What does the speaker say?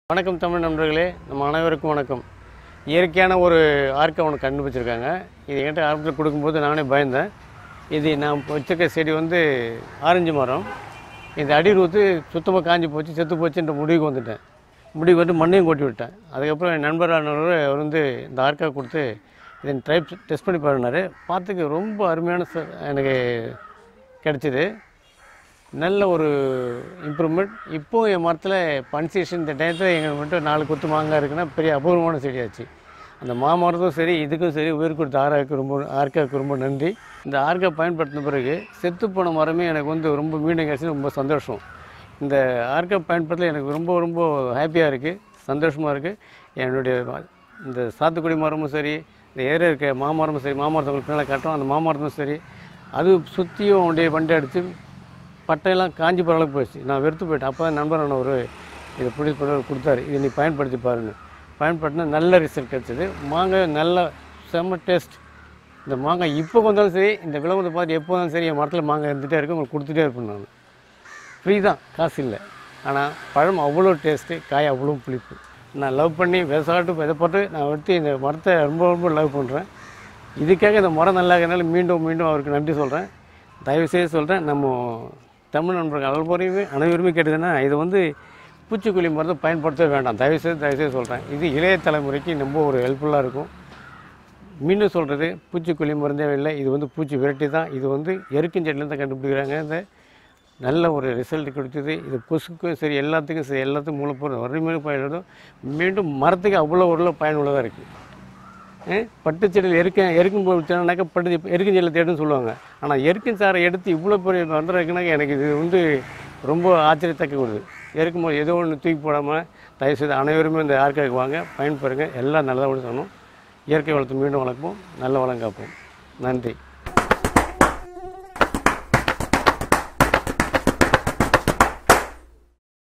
வணக்கம் தமிழ் நண்பர்களே நம்ம அனைவருக்கும் வணக்கம் இயற்கையான ஒரு ஆர்க்கை ஒன்று கண்டுபிடிச்சிருக்காங்க இது என்கிட்ட ஆரம்பத்தில் கொடுக்கும்போது நானே பயந்தேன் இது நான் வச்சிருக்க செடி வந்து ஆரஞ்சு மரம் இந்த அடி ரூத்து சுத்தமாக காஞ்சி போச்சு செத்து போச்சுன்ற முடிவுக்கு வந்துட்டேன் முடிவுக்கு வந்து மண்ணையும் கொட்டி விட்டேன் அதுக்கப்புறம் என் நண்பரானவர் அவர் வந்து இந்த ஆர்க்கா கொடுத்து இதை ட்ரை டெஸ்ட் பண்ணி பாருனாரு பார்த்துக்கு ரொம்ப அருமையான ச- எனக்கு கிடச்சிது நல்ல ஒரு இம்ப்ரூவ்மெண்ட் இப்போ என் மரத்தில் பன்சேஷன் இந்த டயத்தில் எங்களுக்கு மட்டும் நாலு கொத்து மாங்காய் இருக்குன்னா பெரிய அபூர்வமான செடியாச்சு அந்த மாமரத்தும் சரி இதுக்கும் சரி உயிர் கொடுத்த ஆராய்க்கு ரொம்ப ஆர்காவுக்கு ரொம்ப நன்றி இந்த ஆர்கா பயன்படுத்தின பிறகு செத்து போன மரமே எனக்கு வந்து ரொம்ப மீண்டும் கிடச்சி ரொம்ப சந்தோஷம் இந்த ஆர்கா பயன்படுத்தல எனக்கு ரொம்ப ரொம்ப ஹாப்பியாக இருக்குது சந்தோஷமாக இருக்குது என்னுடைய ம- இந்த சாத்துக்குடி மரமும் சரி இந்த ஏரியா இருக்க மாமரமும் சரி மாமரத்தை உங்களுக்கு பின்னால் காட்டும் அந்த மாமரத்தும் சரி அது சுற்றியும் அவனுடைய வண்டி அடித்து பட்டையெல்லாம் காஞ்சி போகிற அளவுக்கு போயிடுச்சு நான் வெறுத்து போயிட்டேன் அப்போ நண்பர் ஒரு இதை பிடிச்சி பண்ண கொடுத்தாரு இதை நீ பயன்படுத்தி பாருன்னு பயன்படுத்தினா நல்ல ரிசல்ட் கிடச்சிது மாங்காய் நல்ல செம்ம டேஸ்ட் இந்த மாங்காய் இப்போ வந்தாலும் சரி இந்த விளம்பரத்தை பார்த்து எப்போ வந்தாலும் சரி என் மரத்தில் மாங்காய் இருந்துகிட்டே இருக்கும் உங்களுக்கு கொடுத்துட்டே இருப்பேன் நான் ஃப்ரீ தான் காசு இல்லை ஆனால் பழம் அவ்வளோ டேஸ்ட்டு காய் அவ்வளோ புளிப்பு நான் லவ் பண்ணி விவசாயட்டு விதைப்பட்டு நான் எடுத்து இந்த மரத்தை ரொம்ப ரொம்ப லவ் பண்ணுறேன் இதுக்காக இந்த மரம் நல்லா இருக்கிறனால மீண்டும் மீண்டும் அவருக்கு நன்றி சொல்கிறேன் தயவுசெய்து சொல்கிறேன் நம்ம தமிழ் நண்பர்கள் அனைவரையுமே அனைவருமே கேட்டதுன்னா இது வந்து பூச்சிக்கொல்லி மருந்தை பயன்படுத்த வேண்டாம் தயவுசெய்து தயவுசெய்து சொல்கிறேன் இது இளைய தலைமுறைக்கு ரொம்ப ஒரு ஹெல்ப்ஃபுல்லாக இருக்கும் மீண்டும் சொல்கிறது பூச்சிக்கொல்லி மருந்தே இல்லை இது வந்து பூச்சி விரட்டி தான் இது வந்து எருக்கஞ்செடிலேருந்து தான் கண்டுபிடிக்கிறாங்க இந்த நல்ல ஒரு ரிசல்ட் கொடுத்தது இது கொசுக்கும் சரி எல்லாத்துக்கும் சரி எல்லாத்துக்கும் மூலப்பொருள் வறுமையான பயனுள்ளதும் மீண்டும் மரத்துக்கு அவ்வளோ ஒரு பயனுள்ளதாக இருக்குது பட்டுச்செடியில் எருக்க எருக்கும் போச்சுனாக்கா பட்டு எருக்கஞ்செடியில் தேடுன்னு சொல்லுவாங்க ஆனால் எருக்கும் சாரை எடுத்து இவ்வளோ பெரிய மந்திரம் இருக்குனாக்க எனக்கு இது வந்து ரொம்ப ஆச்சரியத்தக்க கொடுது எருக்கும் போது ஏதோ ஒன்று தூக்கி போடாமல் தயவுசெய்து அனைவருமே இந்த ஆர்காவுக்கு வாங்க பயன்பெறுங்க எல்லாம் நல்லதாக சொல்லணும் இயற்கை வளத்தை மீண்டும் வளர்ப்போம் நல்ல வளம் காப்போம் நன்றி